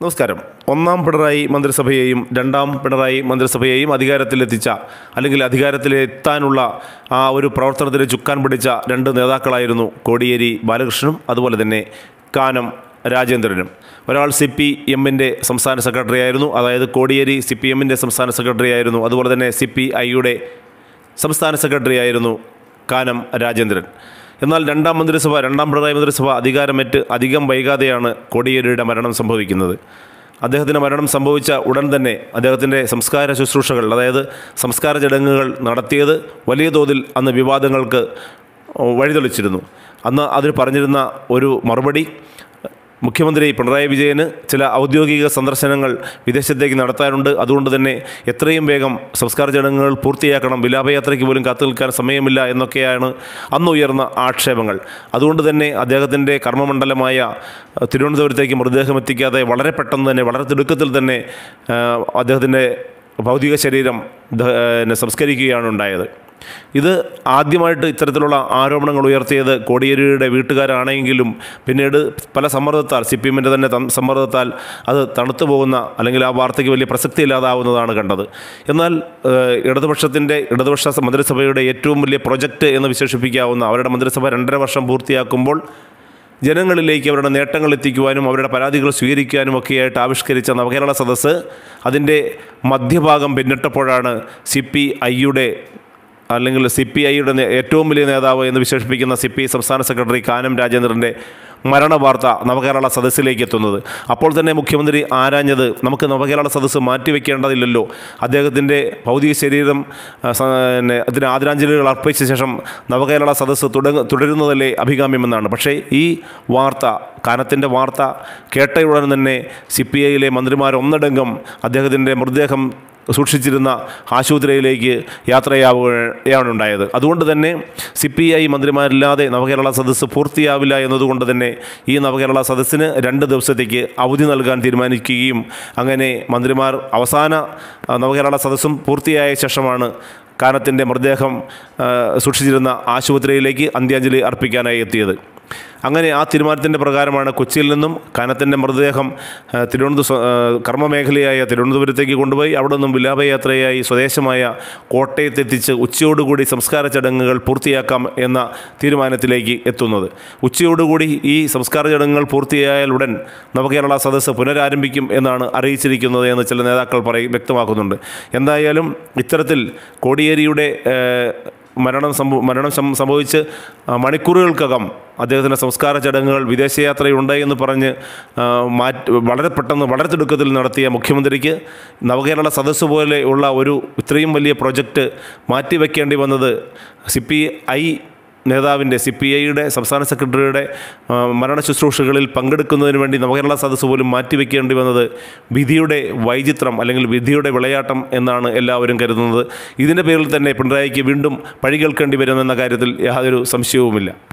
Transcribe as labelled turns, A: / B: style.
A: നമസ്കാരം ഒന്നാം പിണറായി മന്ത്രിസഭയെയും രണ്ടാം പിണറായി മന്ത്രിസഭയെയും അധികാരത്തിലെത്തിച്ച അല്ലെങ്കിൽ അധികാരത്തിലെത്താനുള്ള ആ ഒരു പ്രവർത്തനത്തിന് ചുക്കാൻ പിടിച്ച രണ്ട് നേതാക്കളായിരുന്നു കോടിയേരി ബാലകൃഷ്ണനും അതുപോലെ തന്നെ കാനം രാജേന്ദ്രനും ഒരാൾ സി പി എമ്മിൻ്റെ സംസ്ഥാന സെക്രട്ടറി ആയിരുന്നു അതായത് കോടിയേരി സി പി എമ്മിൻ്റെ സംസ്ഥാന സെക്രട്ടറി ആയിരുന്നു അതുപോലെ തന്നെ സി പി ഐയുടെ സംസ്ഥാന സെക്രട്ടറി ആയിരുന്നു കാനം രാജേന്ദ്രൻ എന്നാൽ രണ്ടാം മന്ത്രിസഭ രണ്ടാം പിണറായി മന്ത്രിസഭ അധികാരമേറ്റ് അധികം വൈകാതെയാണ് കോടിയേരിയുടെ മരണം സംഭവിക്കുന്നത് അദ്ദേഹത്തിന് മരണം സംഭവിച്ച ഉടൻ തന്നെ അദ്ദേഹത്തിൻ്റെ സംസ്കാര ശുശ്രൂഷകൾ അതായത് സംസ്കാര ചടങ്ങുകൾ നടത്തിയത് വലിയ തോതിൽ അന്ന് വിവാദങ്ങൾക്ക് വഴിതെളിച്ചിരുന്നു അന്ന് അതിൽ പറഞ്ഞിരുന്ന ഒരു മറുപടി മുഖ്യമന്ത്രി പിണറായി വിജയന് ചില ഔദ്യോഗിക സന്ദർശനങ്ങൾ വിദേശത്തേക്ക് നടത്താനുണ്ട് അതുകൊണ്ട് തന്നെ എത്രയും വേഗം സംസ്കാര ചടങ്ങുകൾ പൂർത്തിയാക്കണം വിലാപയാത്രയ്ക്ക് പോലും കാത്തു നിൽക്കാൻ സമയമില്ല എന്നൊക്കെയാണ് അന്ന് ഉയർന്ന ആക്ഷേപങ്ങൾ അതുകൊണ്ട് തന്നെ അദ്ദേഹത്തിൻ്റെ കർമ്മമണ്ഡലമായ അഹ്, തിരുവനന്തപുരത്തേക്ക് മൃതദേഹം എത്തിക്കാതെ വളരെ പെട്ടെന്ന് തന്നെ വളരെ തിടുക്കത്തിൽ തന്നെ ആഹ്, അദ്ദേഹത്തിൻ്റെ ഭൗതിക ശരീരം ദ- പിന്നെ സംസ്കരിക്കുകയാണ് ഉണ്ടായത് ഇത് ആദ്യമായിട്ട് ഇത്തരത്തിലുള്ള ആരോപണങ്ങൾ ഉയർത്തിയത് കോടിയേരിയുടെ വീട്ടുകാരാണെങ്കിലും പിന്നീട് പല സമ്മർദ്ദത്താൽ സി പി എമ്മിൻ്റെ തന്നെ തം- സമ്മർദ്ദത്താൽ അത് തണുത്തു പോകുന്ന അല്ലെങ്കിൽ ആ വാർത്തയ്ക്ക് വലിയ പ്രസക്തി ഇല്ലാതാവുന്നതാണ് കണ്ടത് എന്നാൽ ഏഹ്, ഇടതുപക്ഷത്തിൻ്റെ ഇടതുപക്ഷ മന്ത്രിസഭയുടെ ഏറ്റവും വലിയ പ്രൊജക്റ്റ് എന്ന് വിശേഷിപ്പിക്കാവുന്ന അവരുടെ മന്ത്രിസഭ രണ്ടര വർഷം പൂർത്തിയാക്കുമ്പോൾ ജനങ്ങളിലേക്ക് അവരുടെ നേട്ടങ്ങൾ എത്തിക്കുവാനും അവരുടെ പരാതികൾ സ്വീകരിക്കാനും ഒക്കെയായിട്ട് ആവിഷ്കരിച്ച നവകേരള സദസ്സ് അതിൻ്റെ മധ്യഭാഗം പിന്നിട്ടപ്പോഴാണ് സി പി ഐയുടെ അല്ലെങ്കിൽ സി പി ഐയുടെ ഏറ്റവും വലിയ നേതാവ് എന്ന് വിശേഷിപ്പിക്കുന്ന സി പി സംസ്ഥാന സെക്രട്ടറി കാനം രാജേന്ദ്രൻ്റെ മരണ വാർത്ത നവകേരള സദസ്സിലേക്ക് എത്തുന്നത് അപ്പോൾ തന്നെ മുഖ്യമന്ത്രി ആരാഞ്ഞത് നമുക്ക് നവകേരള സദസ്സ് മാറ്റിവെക്കേണ്ടതില്ലല്ലോ അദ്ദേഹത്തിൻ്റെ ഭൗതിക ശരീരം ആ, സ- പിന്നെ അതിന് ആദരാഞ്ജലികൾ അർപ്പിച്ച ശേഷം നവകേരള സദസ്സ് തുടങ്ങ തുടരുന്നതല്ലേ അഭികാമ്യമെന്നാണ് പക്ഷേ ഈ വാർത്ത കാനത്തിൻ്റെ വാർത്ത കേട്ടയുടൻ തന്നെ സി പി ഐയിലെ മന്ത്രിമാരൊന്നടങ്കം അദ്ദേഹത്തിൻ്റെ മൃതദേഹം സൂക്ഷിച്ചിരുന്ന ആശുപത്രിയിലേക്ക് യാത്രയാവുകയാണ് ഉണ്ടായത് അതുകൊണ്ട് തന്നെ സി പി ഐ മന്ത്രിമാരില്ലാതെ നവകേരള സദസ്സ് പൂർത്തിയാവില്ല എന്നതുകൊണ്ട് തന്നെ ഈ നവകേരള സദസ്സിന് രണ്ട് ദിവസത്തേക്ക് അവധി നൽകാൻ തീരുമാനിക്കുകയും അങ്ങനെ മന്ത്രിമാർ അവസാന ആ, നവകേരള സദസ്സും പൂർത്തിയായ ശേഷമാണ് കാനത്തിൻ്റെ മൃതദേഹം ആ, സൂക്ഷിച്ചിരുന്ന ആശുപത്രിയിലേക്ക് അന്ത്യാഞ്ജലി അർപ്പിക്കാനായി എത്തിയത് അങ്ങനെ ആ തീരുമാനത്തിൻ്റെ പ്രകാരമാണ് കൊച്ചിയിൽ നിന്നും കാനത്തിൻ്റെ മൃതദേഹം ആ, തിരുവനന്തപുരം സ്വ- ആ, കർമ്മമേഖലയായ തിരുവനന്തപുരത്തേക്ക് കൊണ്ടുപോയി അവിടെ നിന്നും വിലാപയാത്രയായി സ്വദേശമായ കോട്ടയത്തെത്തിച്ച് ഉച്ചയോടുകൂടി സംസ്കാര ചടങ്ങുകൾ പൂർത്തിയാക്കാം എന്ന തീരുമാനത്തിലേക്ക് എത്തുന്നത് ഉച്ചയോടുകൂടി ഈ സംസ്കാര ചടങ്ങുകൾ പൂർത്തിയായാൽ ഉടൻ നവകേരള സദസ്സ് പുനരാരംഭിക്കും എന്നാണ് അറിയിച്ചിരിക്കുന്നത് എന്ന് ചില നേതാക്കൾ പറയും വ്യക്തമാക്കുന്നുണ്ട് എന്തായാലും ഇത്തരത്തിൽ കോടിയേരിയുടെ ഏഹ്, മരണം സംഭവ മരണം സം- സംഭവിച്ച് ആ, മണിക്കൂറുകൾക്കകം അദ്ദേഹത്തിൻ്റെ സംസ്കാര ചടങ്ങുകൾ വിദേശയാത്രയുണ്ട് എന്ന് പറഞ്ഞ് ആ, മാറ്റി വളരെ പെട്ടെന്ന് വളരെ തിടുക്കത്തിൽ നടത്തിയ മുഖ്യമന്ത്രിക്ക് നവകേരള സദസ്സ് പോലെ ഉള്ള ഒരു ഇത്രയും വലിയ പ്രൊജക്റ്റ് മാറ്റിവെക്കേണ്ടി വന്നത് സി പി ഐ നേതാവിൻ്റെ സി പി ഐയുടെ സംസ്ഥാന സെക്രട്ടറിയുടെ ആ, മരണ ശുശ്രൂഷകളിൽ പങ്കെടുക്കുന്നതിന് വേണ്ടി നവകേരള സദസ്സ് പോലും മാറ്റിവെക്കേണ്ടി വന്നത് വിധിയുടെ വൈചിത്രം അല്ലെങ്കിൽ വിധിയുടെ വിളയാട്ടം എന്നാണ് എല്ലാവരും കരുതുന്നത് ഇതിൻ്റെ പേരിൽ തന്നെ പിണറായിക്ക് വീണ്ടും പഴി കേൾക്കേണ്ടി വരുമെന്ന കാര്യത്തിൽ യാതൊരു സംശയവുമില്ല